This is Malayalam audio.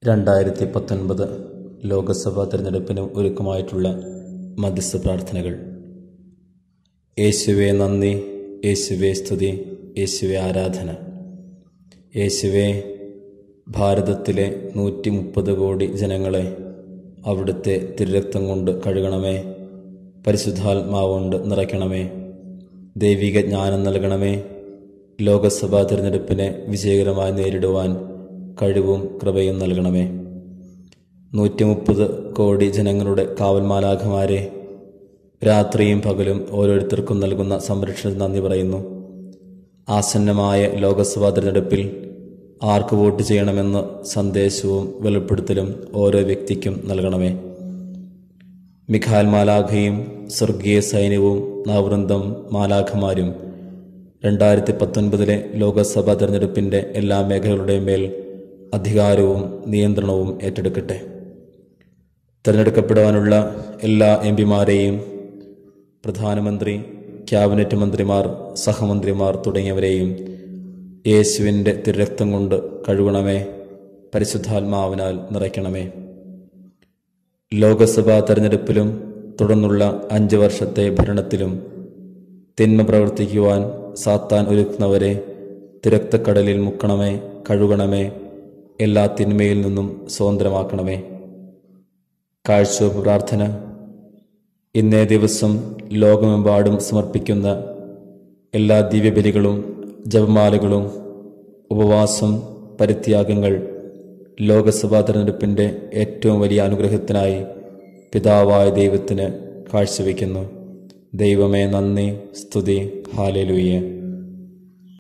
രണ്ടായിരത്തി പത്തൊൻപത് ലോക്സഭാ തിരഞ്ഞെടുപ്പിന് ഒരുക്കമായിട്ടുള്ള മധ്യസ്ഥ പ്രാർത്ഥനകൾ യേശുവെ നന്ദി യേശുവെ സ്തുതി യേശുവെ ആരാധന യേശുവെ ഭാരതത്തിലെ നൂറ്റി മുപ്പത് കോടി ജനങ്ങളെ അവിടുത്തെ തിരുരക്തം കൊണ്ട് കഴുകണമേ പരിശുദ്ധാത്മാവുകൊണ്ട് നിറയ്ക്കണമേ ദൈവിക ജ്ഞാനം നൽകണമേ ലോകസഭാ തിരഞ്ഞെടുപ്പിനെ വിജയകരമായി നേരിടുവാൻ കഴിവും കൃപയും നൽകണമേ നൂറ്റി മുപ്പത് കോടി ജനങ്ങളുടെ കാവൽമാലാഖമാരെ രാത്രിയും പകലും ഓരോരുത്തർക്കും നൽകുന്ന സംരക്ഷണത്തിന് നന്ദി പറയുന്നു ആസന്നമായ ലോകസഭാ തിരഞ്ഞെടുപ്പിൽ ആർക്ക് വോട്ട് ചെയ്യണമെന്ന് സന്ദേശവും വെളിപ്പെടുത്തലും ഓരോ വ്യക്തിക്കും നൽകണമേ മിഖാൽ മാലാഖയും സ്വർഗീയ സൈന്യവും നവവൃന്ദം മാലാഖമാരും രണ്ടായിരത്തി പത്തൊൻപതിലെ ലോകസഭാ തെരഞ്ഞെടുപ്പിൻ്റെ എല്ലാ മേഖലകളുടെയും മേൽ അധികാരവും നിയന്ത്രണവും ഏറ്റെടുക്കട്ടെ തിരഞ്ഞെടുക്കപ്പെടുവാനുള്ള എല്ലാ എം പിമാരെയും പ്രധാനമന്ത്രി ക്യാബിനറ്റ് മന്ത്രിമാർ സഹമന്ത്രിമാർ തുടങ്ങിയവരെയും യേശുവിൻ്റെ തിരുരക്തം കൊണ്ട് കഴുകണമേ പരിശുദ്ധാത്മാവിനാൽ നിറയ്ക്കണമേ ലോകസഭാ തെരഞ്ഞെടുപ്പിലും തുടർന്നുള്ള അഞ്ച് വർഷത്തെ ഭരണത്തിലും തിന്മ പ്രവർത്തിക്കുവാൻ സാത്താൻ ഒരുക്കുന്നവരെ തിരക്തക്കടലിൽ മുക്കണമേ കഴുകണമേ എല്ലാ തിന്മയിൽ നിന്നും സ്വതന്ത്രമാക്കണമേ കാഴ്ചവെപ്പ് പ്രാർത്ഥന ഇന്നേ ദിവസം ലോകമെമ്പാടും സമർപ്പിക്കുന്ന എല്ലാ ദിവ്യബലികളും ജപമാലകളും ഉപവാസം പരിത്യാഗങ്ങൾ ലോകസഭാ തെരഞ്ഞെടുപ്പിൻ്റെ ഏറ്റവും വലിയ അനുഗ്രഹത്തിനായി പിതാവായ ദൈവത്തിന് കാഴ്ചവെക്കുന്നു ദൈവമേ നന്ദി സ്തുതി ഹാലലുയ്യ